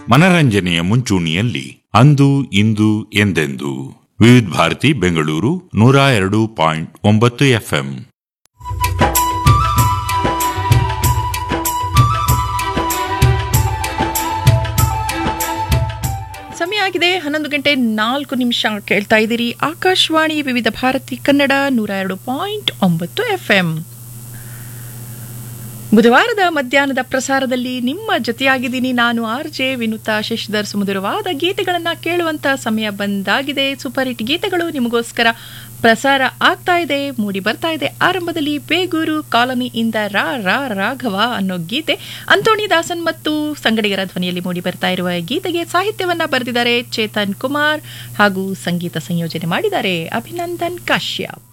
ಮನರಂಜನೆಯ ಮುಂಚೂಣಿಯಲ್ಲಿ ಅಂದು ಇಂದು ಎಂದೆಂದು ವಿವಿಧ ಭಾರತಿ ಬೆಂಗಳೂರು ನೂರ ಎರಡು ಪಾಯಿಂಟ್ ಒಂಬತ್ತು ಎಫ್ಎಂ ಸಮಯ ಆಗಿದೆ ಹನ್ನೊಂದು ಗಂಟೆ ನಾಲ್ಕು ನಿಮಿಷ ಕೇಳ್ತಾ ಇದ್ದೀರಿ ಆಕಾಶವಾಣಿ ವಿವಿಧ ಭಾರತಿ ಕನ್ನಡ ನೂರ ಎರಡು ಪಾಯಿಂಟ್ ಒಂಬತ್ತು ಎಫ್ ಎಂ ಬುಧವಾರದ ಮಧ್ಯಾಹ್ನದ ಪ್ರಸಾರದಲ್ಲಿ ನಿಮ್ಮ ಜೊತೆಯಾಗಿದ್ದೀನಿ ನಾನು ಆರ್ ಜೆ ವಿನುತಾ ಶಶಿಧರ್ ಸುಮಧುರವಾದ ಗೀತೆಗಳನ್ನ ಕೇಳುವಂತ ಸಮಯ ಬಂದಾಗಿದೆ ಸೂಪರ್ ಹಿಟ್ ಗೀತೆಗಳು ನಿಮಗೋಸ್ಕರ ಪ್ರಸಾರ ಆಗ್ತಾ ಇದೆ ಮೂಡಿ ಬರ್ತಾ ಇದೆ ಆರಂಭದಲ್ಲಿ ಬೇಗೂರು ಕಾಲನಿಯಿಂದ ರಾ ರಾ ರಾಘವ ಅನ್ನೋ ಗೀತೆ ಅಂತೋಣಿ ದಾಸನ್ ಮತ್ತು ಸಂಗಡಿಗರ ಧ್ವನಿಯಲ್ಲಿ ಮೂಡಿ ಬರ್ತಾ ಇರುವ ಈ ಗೀತೆಗೆ ಸಾಹಿತ್ಯವನ್ನ ಬರೆದಿದ್ದಾರೆ ಚೇತನ್ ಕುಮಾರ್ ಹಾಗೂ ಸಂಗೀತ ಸಂಯೋಜನೆ ಮಾಡಿದ್ದಾರೆ ಅಭಿನಂದನ್ ಕಾಶ್ಯಪ್